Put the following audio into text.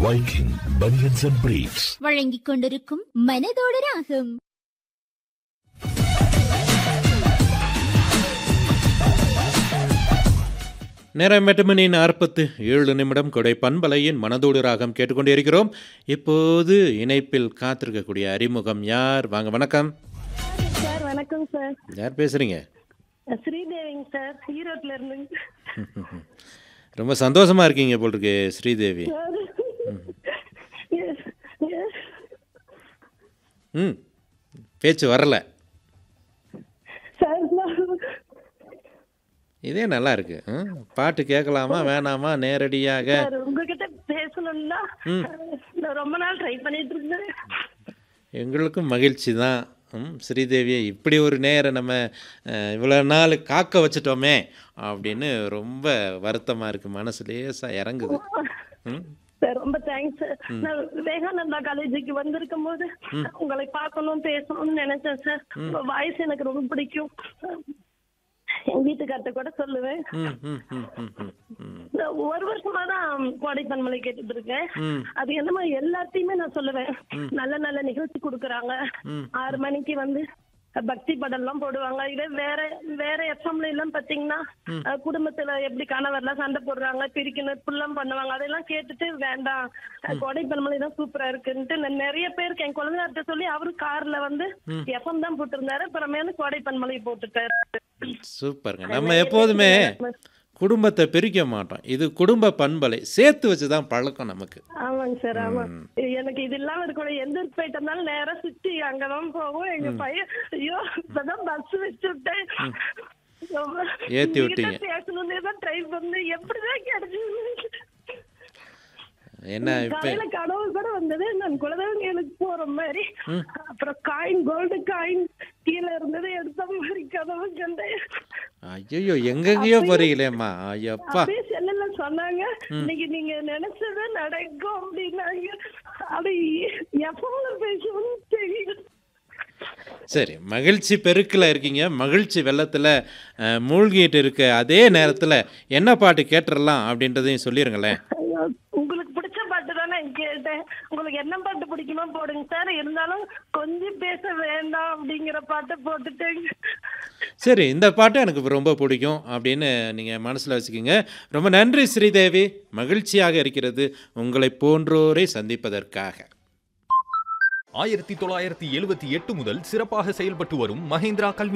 Viking Bunions and Briefs. வழங்கிக் கொண்டிருக்கும் மனதோடு ராகம் நேரம் எட்டு மணி நாற்பத்து ஏழு நிமிடம் கொடை பண்பலையின் மனதோடு ராகம் கேட்டுக்கொண்டிருக்கிறோம் இப்போது இணைப்பில் காத்திருக்கக்கூடிய அறிமுகம் யார் வாங்க வணக்கம் சார் வணக்கம் சார் யார் பேசுறீங்க ஸ்ரீதேவிங்க சார் ஈரோட்ல இருந்து ரொம்ப சந்தோஷமா இருக்கீங்க போல் இருக்கு ஸ்ரீதேவி Yes, yes. ம் பேச்சு வரல சார் நான் இதே நல்லா இருக்கு ம், பாட்டு கேட்கலாமா வேணாமா நேரடியாக சார் உங்ககிட்ட பேசணும்னா நான் ரொம்ப நாள் ட்ரை பண்ணிட்டு இருந்தேன் எங்களுக்கும் மகிழ்ச்சி தான் ம், ஸ்ரீதேவியை இப்படி ஒரு நேரம் நம்ம அஹ், இவ்வளோ நாள் காக்க வச்சிட்டோமே அப்படின்னு ரொம்ப வருத்தமாக இருக்குது மனசு லேசாக இறங்குது ம் சார் ரொம்ப தேங்க்ஸ் சார் நான் விவேகானந்தா காலேஜுக்கு வந்திருக்கும் போது உங்களை பார்க்கணும் பேசணும்னு நினைச்சேன் சார் உங்க வாய்ஸ் எனக்கு ரொம்ப பிடிக்கும் என் வீட்டுக்கார்ட்ட கூட சொல்லுவேன் ம் ம் ம் ம் ம் ம் நான் ஒரு வருஷமா தான் கோடை பன்மலை கேட்டுட்டு இருக்கேன் ம். அது என்னமோ எல்லாத்தையுமே நான் சொல்லுவேன் நல்ல நல்ல நிகழ்ச்சி கொடுக்குறாங்க ஆறு மணிக்கு வந்து பக்தி படம்லாம் போடுவாங்க இதே வேற வேற எஃப்எம்ல எல்லாம் பாத்தீங்கன்னா அஹ், குடும்பத்துல எப்படி கணவர்லாம் சண்டை போடுறாங்க பிரிக்கணும் இப்படிலாம் பண்ணுவாங்க அதெல்லாம் கேட்டுட்டு வேண்டாம் அஹ், கோடை பன்மலை தான் சூப்பரா இருக்குன்ட்டு நான் நிறைய பேருக்கு என் குழந்தைகிட்ட சொல்லி அவரு கார்ல வந்து எஃப்எம் தான் போட்டிருந்தாரு அப்புறமேல கோடை பன்மலை போட்டுட்டாரு சூப்பருங்க நம்ம எப்போதுமே குடும்பத்தை பிரிக்க மாட்டோம் இது குடும்ப பண்பலை சேர்த்து வச்சு தான் பழக்கம் நமக்கு ஆமாங்க சார் ஆமா எனக்கு இது இல்லாம இருக்கணும் எந்த ஊருக்கு போயிட்டு இருந்தாலும் நேரா சுத்தி அங்கதான் போவோம் எங்க பையன் ஐயோ இப்பதான் பஸ் வச்சு விட்டேன் ரொம்ப ஏத்தி உங்ககிட்ட விட்டீங்க. பேசணும்னே தான் ட்ரை பண்ணேன் எப்படிதான் கிடைச்சது என்ன இப்போ காலையில கனவு கூட வந்தது நான் குலதெய்வங்களுக்கு போற மாதிரி அப்புறம் காயின் கோல்டு காயின் கீழே இருந்தது எடுத்த மாதிரி கனவு கண்டேன் ஐயோ எங்கெங்கேயோ போறீங்களேம்மா ஐயப்பா அப்படியே செல்லுல சொன்னாங்க இன்னைக்கு நீங்க நினைச்சது நடக்கும் அப்படின்னாங்க அது எப்பவும் பேசணும்னு தெரியல சரி மகிழ்ச்சி பெருக்கில் இருக்கீங்க மகிழ்ச்சி வெள்ளத்தில் அஹ், மூழ்கிட்டு இருக்க அதே நேரத்தில் என்ன பாட்டு கேட்டுறலாம் அப்படின்றதையும் சொல்லிடுங்களேன் ஐயோ, உங்களுக்கு பிடிச்ச பாட்டு தானே கேட்டேன் உங்களுக்கு என்ன பாட்டு பிடிக்குமோ போடுங்க சார் இருந்தாலும் கொஞ்சம் பேச வேண்டாம் அப்படிங்கிற பாட்டை போட்டுட்டேங்க சரி இந்த பாட்டு எனக்கு ரொம்ப பிடிக்கும் அப்படின்னு நீங்கள் மனசில் வச்சுக்கோங்க ரொம்ப நன்றி ஸ்ரீதேவி மகிழ்ச்சியாக இருக்கிறது உங்களை போன்றோரை சந்திப்பதற்காக ஆயிரத்தி தொள்ளாயிரத்தி எழுபத்தி எட்டு முதல் சிறப்பாக செயல்பட்டு வரும் மஹேந்திரா கல்வி